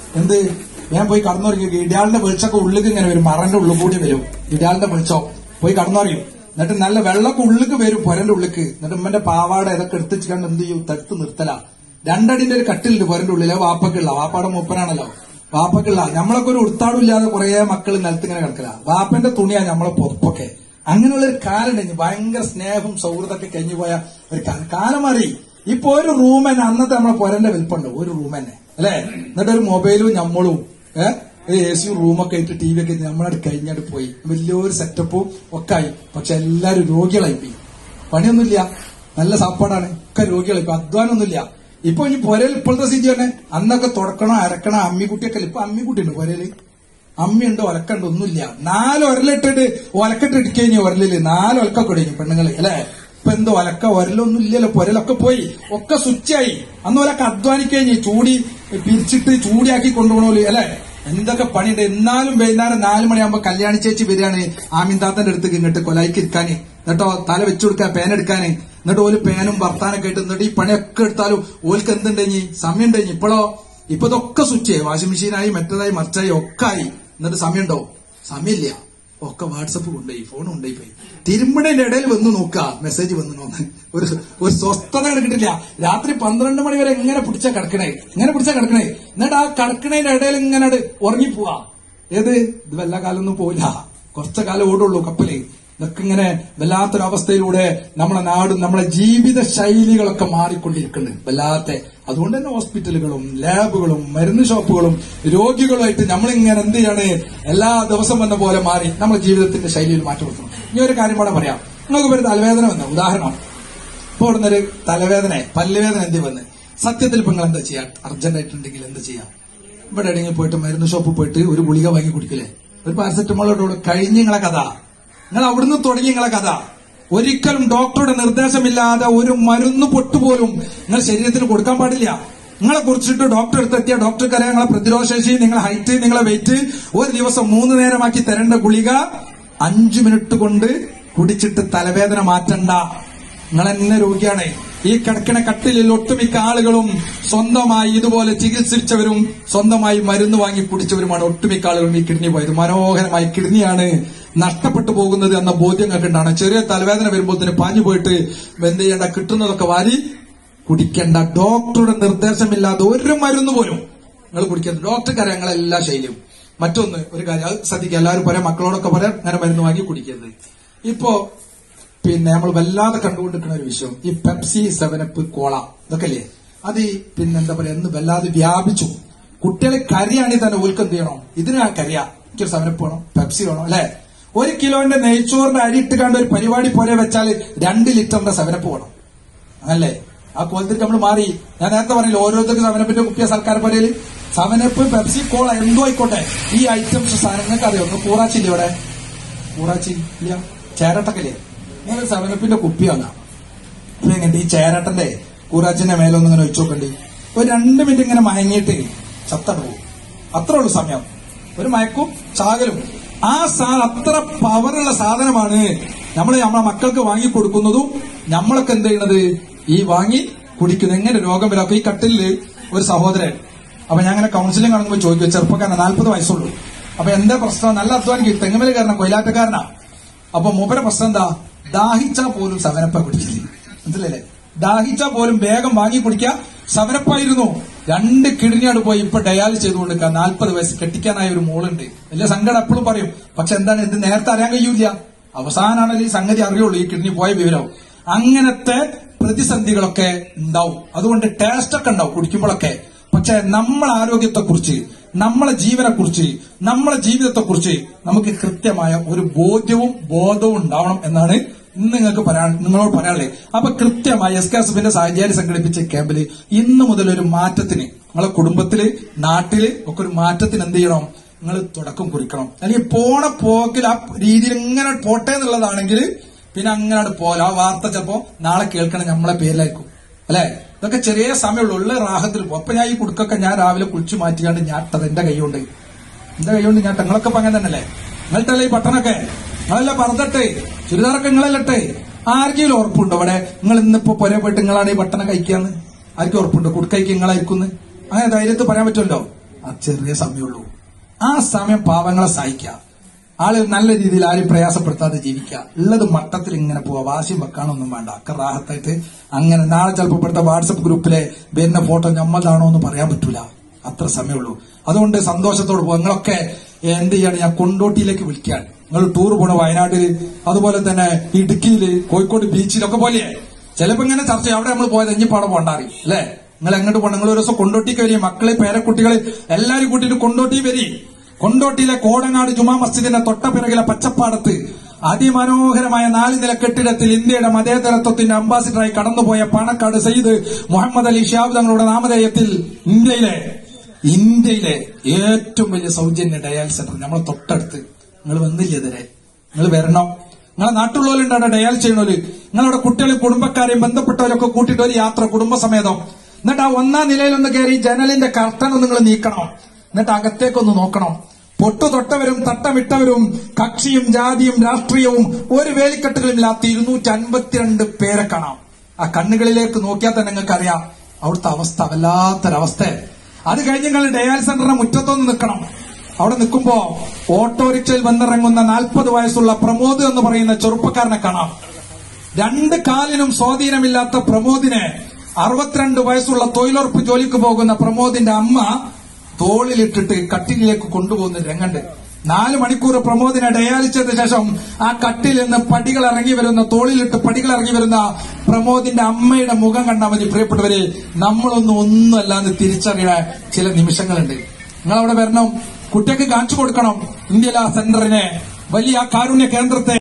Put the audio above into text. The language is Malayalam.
എന്ത് ഞാൻ പോയി കടന്നുറങ്ങി ഇടിയാളിന്റെ വെളിച്ചൊക്കെ ഉള്ളിക്ക് ഇങ്ങനെ വരും മറന്റെ ഉള്ളിൽ കൂടി വരും ഇടിയാളിന്റെ വെളിച്ചോ പോയി കടന്നുറങ്ങും എന്നിട്ട് നല്ല വെള്ളമൊക്കെ ഉള്ളിക്ക് വരും പൊരന്റെ ഉള്ളിക്ക് എന്നിട്ട് ഉമ്മന്റെ പാവാട ഇതൊക്കെ എടുത്ത് കണ്ട് എന്ത് ചെയ്യും തടുത്ത് നിർത്തല രണ്ടടിന്റെ ഒരു കട്ടിലുണ്ട് പൊരന്റെ ഉള്ളില് വാപ്പക്കുള്ള വാപ്പാടെ മൂപ്പനാണല്ലോ വാപ്പക്കുള്ള നമ്മളൊക്കെ ഒരു ഉടുത്താടില്ലാതെ കുറെ മക്കൾ നിലത്ത് ഇങ്ങനെ കിടക്കല വാപ്പന്റെ തുണിയാ നമ്മളെ പുറപ്പൊക്കെ അങ്ങനെയുള്ള ഒരു കാലം ഉണ്ടായി ഭയങ്കര സ്നേഹവും സൗഹൃദമൊക്കെ കഴിഞ്ഞു പോയ ഒരു കാലം കാലം മാറി ഇപ്പൊ ഒരു റൂം തന്നെ അന്നത്തെ നമ്മളെ പൊരന്റെ വലിപ്പുണ്ട് ഒരു റൂം തന്നെ അല്ലെ എന്നിട്ട് ഒരു മൊബൈലും നമ്മളും ഏഹ് എ സി റൂമൊക്കെ ആയിട്ട് ടി വി ഒക്കെ നമ്മളവിടെ കഴിഞ്ഞാട്ട് പോയി വലിയൊരു സെറ്റപ്പും ഒക്കെ ആയി പക്ഷെ എല്ലാരും രോഗികളായി പോയി പണിയൊന്നുമില്ല നല്ല സാപ്പാടാണ് ഒക്കെ രോഗികളായി ഇപ്പൊ അധ്വാനമൊന്നുമില്ല ഇപ്പൊ ഇനി പൊരയിൽ ഇപ്പോഴത്തെ സ്ഥിതി തന്നെ അന്നൊക്കെ തുടക്കണോ അരക്കണോ അമ്മിക്കുട്ടിയൊക്കെ ഇപ്പൊ അമ്മിക്കുട്ടി ഉണ്ട് പൊരയില് അമ്മിയുണ്ട് ഒലക്കുണ്ട് ഒന്നുമില്ല നാല് ഒരലിട്ടിട്ട് ഒലക്കിട്ട് ഇടിക്കഴിഞ്ഞു ഒരലില് നാല് ഒലക്കൊക്കെ ഇടിഞ്ഞു പെണ്ണുങ്ങള് അല്ലെ ഇപ്പൊ എന്തോ ഒലക്ക ഒരലൊന്നും ഇല്ലല്ലോ പൊരലൊക്കെ പോയി ഒക്കെ സ്വിച്ചായി അന്ന് ഒലക്ക അധ്വാനിക്കഴിഞ്ഞ് ചൂടി പിരിച്ചിട്ട് ചൂടിയാക്കി കൊണ്ടുപോകണല്ലോ അല്ലെ എന്തൊക്കെ പണിയുണ്ട് എന്നാലും വൈകുന്നേരം നാല് മണിയാകുമ്പോ കല്യാണി ചേച്ചി വരികയാണ് ആമിൻതാത്തന്റെ അടുത്തേക്ക് ഇങ്ങോട്ട് കൊലായിക്ക് ഇരിക്കാന് എന്നിട്ടോ തല വെച്ചു കൊടുക്കാൻ പേൻ എടുക്കാന് എന്നിട്ട് ഓല് പേനും ഭർത്താനൊക്കെ ആയിട്ട് എന്നിട്ട് ഈ പണിയൊക്കെ എടുത്താലും ഓൽക്ക് എന്തുണ്ടെങ്കി സമയം ഉണ്ടെങ്കി ഇപ്പോഴോ ഇപ്പൊ ഇതൊക്കെ സ്വിച്ച് ആയി വാഷിംഗ് മെഷീനായി മറ്റേതായി മറിച്ചായി ഒക്കെ ആയി എന്നിട്ട് സമയമുണ്ടോ സമയമില്ല ഒക്കെ വാട്സപ്പ് കൊണ്ടുപോയി ഫോൺ കൊണ്ടുപോയി പോയി തിരുമ്പണേന്റെ ഇടയിൽ വന്ന് നോക്കുക മെസ്സേജ് വന്നു നോന്ന് ഒരു ഒരു സ്വസ്ഥത കിട്ടില്ല രാത്രി പന്ത്രണ്ട് മണി വരെ എങ്ങനെ പിടിച്ചാ കിടക്കണേ ഇങ്ങനെ പിടിച്ചാ കിടക്കണേ എന്നിട്ട് ആ കിടക്കണേന്റെ ഇടയിൽ ഇങ്ങനെ അങ്ങട് ഉറങ്ങിപ്പോവാ ഏത് ഇത് വല്ല കാലൊന്നും പോയില്ല കുറച്ച കാലം ഓടുള്ളൂ കപ്പല് ഇതൊക്കെ ഇങ്ങനെ വല്ലാത്തൊരവസ്ഥയിലൂടെ നമ്മളെ നാടും നമ്മളെ ജീവിത ശൈലികളൊക്കെ മാറിക്കൊണ്ടിരിക്കുന്നുണ്ട് വല്ലാത്ത അതുകൊണ്ട് തന്നെ ഹോസ്പിറ്റലുകളും ലാബുകളും മരുന്ന് ഷോപ്പുകളും രോഗികളുമായിട്ട് നമ്മളിങ്ങനെ എന്ത് ചെയ്യാണ് എല്ലാ ദിവസം വന്ന പോലെ മാറി നമ്മുടെ ജീവിതത്തിന്റെ ശൈലിയിൽ മാറ്റം വരുത്തണം ഇനി ഒരു കാര്യം കൂടെ പറയാം നിങ്ങൾക്ക് ഒരു തലവേദന വന്ന ഉദാഹരണം ഇപ്പൊ ഇവിടുന്നൊരു തലവേദന പല്ലുവേദന എന്ത് വന്ന് സത്യത്തിൽ ഇപ്പൊ നിങ്ങൾ എന്താ ചെയ്യാ അർജന്റ് ആയിട്ടുണ്ടെങ്കിൽ എന്താ ചെയ്യാം ഇവിടെ എവിടെയെങ്കിലും പോയിട്ട് മരുന്ന് ഷോപ്പിൽ പോയിട്ട് ഒരു ഗുളിക വാങ്ങി കുടിക്കില്ലേ ഒരു പാരസെറ്റമോളോട് കഴിഞ്ഞ നിങ്ങളെ കഥ നിങ്ങൾ അവിടുന്ന് തുടങ്ങി നിങ്ങളെ കഥ ഒരിക്കലും ഡോക്ടറുടെ നിർദ്ദേശമില്ലാതെ ഒരു മരുന്ന് പൊട്ടുപോലും നിങ്ങൾ ശരീരത്തിന് കൊടുക്കാൻ പാടില്ല നിങ്ങളെ കുറിച്ചിട്ട് ഡോക്ടർ അടുത്തെത്തിയ ഡോക്ടർക്ക് അറിയാം നിങ്ങളെ പ്രതിരോധശേഷി നിങ്ങളെ ഹൈറ്റ് നിങ്ങളെ വെയിറ്റ് ഒരു ദിവസം മൂന്ന് നേരമാക്കി തരേണ്ട ഗുളിക അഞ്ചു മിനിറ്റ് കൊണ്ട് കുടിച്ചിട്ട് തലവേദന മാറ്റണ്ട നിങ്ങൾ എന്നെ രോഗിയാണ് ഈ കിടക്കണ കട്ടിലിൽ ഒട്ടുമിക്ക ആളുകളും സ്വന്തമായി ഇതുപോലെ ചികിത്സിച്ചവരും സ്വന്തമായി മരുന്ന് വാങ്ങി കുടിച്ചവരുമാണ് ഒട്ടുമിക്ക ആളുകളും ഈ കിഡ്നി പോയത് മനോഹരമായ കിഡ്നിയാണ് നഷ്ടപ്പെട്ടു പോകുന്നത് എന്ന ബോധ്യം കണ്ടിട്ടാണ് ചെറിയ തലവേദന വരുമ്പോൾ തന്നെ പാഞ്ഞു പോയിട്ട് എന്ത് ചെയ്യേണ്ട കിട്ടുന്നതൊക്കെ വാരി കുടിക്കേണ്ട ഡോക്ടറുടെ നിർദ്ദേശമില്ലാതെ ഒരു മരുന്ന് പോലും നിങ്ങൾ കുടിക്കരുത് ഡോക്ടർക്ക് അറിയാം നിങ്ങളെ എല്ലാ ശൈലിയും മറ്റൊന്ന് ഒരു കാര്യം അത് ശ്രദ്ധിക്കുക എല്ലാവരും പറയാം മക്കളോടൊക്കെ പറയാം അങ്ങനെ മരുന്ന് വാങ്ങി കുടിക്കരുത് ഇപ്പോ പിന്നെ നമ്മൾ വല്ലാതെ കണ്ടുകൊണ്ടിരിക്കുന്ന ഒരു വിഷയം ഈ പെപ്സി സെവനപ്പ് കോള ഇതൊക്കെ അല്ലേ അത് ഈ പിന്നെ എന്താ പറയാ എന്ന് വല്ലാതെ വ്യാപിച്ചു കുട്ടികളെ കരിയാണെങ്കിൽ തന്നെ ഓൽക്ക് എന്ത് ചെയ്യണം ഇതിനാ കരിയ എനിക്കൊരു സെവനപ്പ് വേണം പെപ്സി വേണം അല്ലെ ഒരു കിലോന്റെ നെയ്ച്ചോറിന്റെ അരി ഇട്ട് കണ്ട ഒരു പരിപാടി പോലെ വെച്ചാൽ രണ്ട് ലിറ്ററിന്റെ സെവനപ്പ് വേണം അല്ലേ ആ കോലത്തിലേക്ക് നമ്മൾ മാറി ഞാൻ നേരത്തെ പറഞ്ഞില്ല ഓരോരുത്തർക്ക് സമനപ്പിന്റെ കുപ്പിയ സർക്കാർ പറയല് സമനപ്പ് പെപ്സി കോള എന്തോ ആയിക്കോട്ടെ ഈ ഐറ്റംസ് സാധനങ്ങൾക്ക് അറിയോ ഒന്ന് കൂറാച്ചില്ല ഇവിടെ കൂറാച്ചി ഇല്ല ചേരട്ടക്കല്ലേ ഞാൻ സമനപ്പിന്റെ കുപ്പി വാങ്ങാം അപ്പൊ എങ്ങനെ ഈ ചേരട്ടന്റെ കൂറാച്ചിന്റെ മേലൊന്നും ഇങ്ങനെ വെച്ചു നോക്കണ്ടി ഒരു രണ്ട് മിനിറ്റ് ഇങ്ങനെ മയങ്ങിയിട്ട് ചത്തട പോകും അത്ര ഉള്ളു സമയം ഒരു മയക്കും ചാകലും ആ സാ അത്ര പവറുള്ള സാധനമാണ് നമ്മൾ നമ്മളെ മക്കൾക്ക് വാങ്ങി കൊടുക്കുന്നതും നമ്മളൊക്കെ എന്ത് ചെയ്യണത് ഈ വാങ്ങി കുടിക്കുന്നത് എങ്ങനെ രോഗം വരാം അപ്പൊ ഈ കട്ടിലില് ഒരു സഹോദരൻ അപ്പൊ ഞാൻ അങ്ങനെ കൗൺസിലിംഗ് കാണുമ്പോൾ ചോദിക്കും ചെറുപ്പക്കാരനാ നാല്പത് വയസ്സുള്ളൂ അപ്പൊ എന്താ പ്രശ്നം നല്ല അധ്വാനിക്കും തെങ്ങുമല കാരണം കൊയിലാറ്റക്കാരനാ അപ്പൊ മൂപ്പര പ്രശ്നം എന്താ ദാഹിച്ചാ പോലും സവനപ്പ കുടിക്കില്ല മനസ്സിലല്ലേ ദാഹിച്ചാ പോലും വേഗം വാങ്ങി കുടിക്കുക സവനപ്പായിരുന്നു രണ്ട് കിഡ്നിയോട് പോയി ഇപ്പൊ ഡയാൽ ചെയ്തുകൊണ്ടിരിക്കുക നാൽപ്പത് വയസ്സ് കെട്ടിക്കാനായ ഒരു മോളുണ്ട് വലിയ സങ്കടം എപ്പോഴും പറയും പക്ഷെ എന്താണ് ഇത് നേരത്തെ അറിയാൻ കഴിയൂല അവസാനാണല്ലോ ഈ സംഗതി അറിയുള്ളൂ ഈ കിഡ്നി പോയ വിവരം അങ്ങനത്തെ പ്രതിസന്ധികളൊക്കെ ഉണ്ടാവും അതുകൊണ്ട് ടേസ്റ്റ് ഒക്കെ ഉണ്ടാവും കുടിക്കുമ്പോഴൊക്കെ പക്ഷെ നമ്മളെ ആരോഗ്യത്തെക്കുറിച്ച് നമ്മളെ ജീവനെക്കുറിച്ച് നമ്മളെ ജീവിതത്തെക്കുറിച്ച് നമുക്ക് കൃത്യമായ ഒരു ബോധ്യവും ബോധവും ഉണ്ടാവണം എന്നാണ് ഇന്ന് നിങ്ങൾക്ക് പറയാൻ നിങ്ങളോട് പറയാനുള്ളത് അപ്പൊ കൃത്യമായി എസ് കെ എസ് എഫിന്റെ സാഹചര്യം സംഘടിപ്പിച്ച ക്യാമ്പിൽ ഇന്ന് മുതൽ ഒരു മാറ്റത്തിന് നിങ്ങളെ കുടുംബത്തില് നാട്ടില് ഒക്കെ ഒരു മാറ്റത്തിന് എന്ത് ചെയ്യണം നിങ്ങൾ തുടക്കം കുറിക്കണം അല്ലെങ്കിൽ പോണ പോക്കിൽ ആ രീതിയിൽ ഇങ്ങനെ പോട്ടെ എന്നുള്ളതാണെങ്കിൽ പിന്നെ അങ്ങനെ പോലെ ആ വാർത്ത ചിലപ്പോ നാളെ കേൾക്കണം നമ്മളെ പേരിലായിരിക്കും അല്ലെ ഇതൊക്കെ ചെറിയ സമയമുള്ളൂ ഉള്ള റാഹത്തിൽ പോകും അപ്പൊ ഞാൻ ഈ കുടുക്കൊക്കെ ഞാൻ രാവിലെ കുളിച്ചു മാറ്റിയാണ്ട് ഞാട്ടത് എന്റെ കൈകൊണ്ട് എന്റെ കൈകൊണ്ട് ഞാൻ നിങ്ങളൊക്കെ ഇപ്പൊ അങ്ങനെ തന്നെയല്ലേ നിങ്ങളിട്ടല്ലേ ഈ പട്ടണൊക്കെ നിങ്ങളല്ല പറഞ്ഞട്ടെ ചുരിദാറൊക്കെ നിങ്ങളല്ലട്ടെ ആർക്കെങ്കിലും ഉറപ്പുണ്ടോ അവിടെ നിങ്ങൾ ഇന്നിപ്പോ പുര പോയിട്ട് നിങ്ങളാണ് ഈ പട്ടണം കഴിക്കാന്ന് ആർക്കും ഉറപ്പുണ്ടോ കുടുക്കൈക്ക് നിങ്ങളായിരിക്കുന്നു അങ്ങനെ ധൈര്യത്തിൽ പറയാൻ പറ്റുമല്ലോ ആ ചെറിയ സമയമുള്ളൂ ആ സമയം പാവങ്ങളെ സഹായിക്കുക ആള് നല്ല രീതിയിൽ ആരും പ്രയാസപ്പെടുത്താതെ ജീവിക്കുക ഉള്ളത് മട്ടത്തിൽ ഇങ്ങനെ പോവാ വാശിയും വെക്കാനൊന്നും വേണ്ട ഒക്കെ റാഹത്തായിട്ട് അങ്ങനെ നാളെ ചിലപ്പോൾ ഇപ്പോഴത്തെ വാട്സപ്പ് ഗ്രൂപ്പിലെ വരുന്ന ഫോട്ടോ ഞമ്മതാണോ എന്ന് പറയാൻ പറ്റൂല അത്ര സമയമുള്ളൂ അതുകൊണ്ട് സന്തോഷത്തോട് പോകും നിങ്ങളൊക്കെ എന്ത് ചെയ്യാണ് ഞാൻ കൊണ്ടോട്ടിയിലേക്ക് വിളിക്കാൻ നിങ്ങൾ ടൂർ പോണ വയനാട്ടിൽ അതുപോലെ തന്നെ ഇടുക്കിയില് കോഴിക്കോട് ബീച്ചിലൊക്കെ പോലെ ചിലപ്പോ ഇങ്ങനെ ചർച്ച ചെയ്യും. അവിടെ നമ്മൾ പോയത് ഇഞ്ഞിപ്പാടെ പോണ്ടാറി അല്ലേ നിങ്ങൾ എങ്ങോട്ട് പോകണം നിങ്ങൾ ഒരു ദിവസം കൊണ്ടോട്ടിക്ക് വരി മക്കളെ പേരക്കുട്ടികളെ എല്ലാരും കൂട്ടിയിട്ട് കൊണ്ടോട്ടി വരി കൊണ്ടോട്ടിയിലെ കോടനാട് ജുമാ മസ്ജിദിന്റെ തൊട്ടപ്പിറകിലെ പച്ചപ്പാടത്ത് അതിമനോഹരമായ നാല് നില കെട്ടിടത്തിൽ ഇന്ത്യയുടെ മതേതരത്വത്തിന്റെ അംബാസിഡറായി കടന്നുപോയ പാണക്കാട് സയ്യിദ് മുഹമ്മദ് അലി ഷിയാബ് തങ്ങളുടെ നാമധേയത്തിൽ ഇന്ത്യയിലെ ഇന്ത്യയിലെ ഏറ്റവും വലിയ സൗജന്യ ഡയാൽ സെന്റർ നമ്മളെ തൊട്ടടുത്ത് നിങ്ങൾ വന്നില്ല ഇതുവരെ നിങ്ങൾ വരണം നിങ്ങളെ നാട്ടിലുള്ളവരുണ്ടാണ് ഡയാൽ ചെയ്യണോല് നിങ്ങളുടെ കുട്ടികളും കുടുംബക്കാരെയും ബന്ധപ്പെട്ടവരൊക്കെ കൂട്ടിയിട്ട് ഒരു യാത്ര കുടുംബസമേതം എന്നിട്ട് ആ ഒന്നാം നിലയിലൊന്ന് കയറി ജനലിന്റെ കർട്ടൻ നിങ്ങൾ നീക്കണം എന്നിട്ട് അകത്തേക്കൊന്ന് നോക്കണം പൊട്ടു തൊട്ടവരും തട്ടമിട്ടവരും കക്ഷിയും ജാതിയും രാഷ്ട്രീയവും ഒരു വേലിക്കെട്ടുകളില്ലാത്ത ഇരുന്നൂറ്റി അൻപത്തിരണ്ട് പേരെ കാണാം ആ കണ്ണുകളിലേക്ക് നോക്കിയാൽ തന്നെ നിങ്ങൾക്ക് അറിയാം അവിടുത്തെ അവസ്ഥ വല്ലാത്തൊരവസ്ഥ അത് കഴിഞ്ഞ് നിങ്ങൾ ഡയാൽ സെന്ററിന്റെ മുറ്റത്തൊന്ന് നിൽക്കണം അവിടെ നിൽക്കുമ്പോ ഓട്ടോറിക്ഷയിൽ വന്നിറങ്ങുന്ന നാൽപ്പത് വയസ്സുള്ള പ്രമോദ് എന്ന് പറയുന്ന ചെറുപ്പക്കാരനെ കാണാം രണ്ട് കാലിനും സ്വാധീനമില്ലാത്ത പ്രമോദിനെ അറുപത്തിരണ്ട് വയസ്സുള്ള തൊഴിലുറപ്പ് ജോലിക്ക് പോകുന്ന പ്രമോദിന്റെ അമ്മ തോളിലിട്ടിട്ട് കട്ടിലിലേക്ക് കൊണ്ടുപോകുന്ന രംഗണ്ട് നാല് മണിക്കൂർ പ്രമോദിനെ ഡയാലിച്ചതിന് ശേഷം ആ കട്ടിൽ നിന്ന് പടികൾ ഇറങ്ങി വരുന്ന തോളിലിട്ട് പടികൾ ഇറങ്ങി വരുന്ന പ്രമോദിന്റെ അമ്മയുടെ മുഖം കണ്ടാൽ മതി പ്രിയപ്പെട്ടവരെ നമ്മളൊന്നും ഒന്നുമല്ലാന്ന് തിരിച്ചറിയുന്ന ചില നിമിഷങ്ങളുണ്ട് നിങ്ങൾ അവിടെ വരണം കുട്ടിക്ക് കാണിച്ചു കൊടുക്കണം ഇന്ത്യയിലെ ആ സെന്ററിനെ വലിയ ആ കാരുണ്യ കേന്ദ്രത്തെ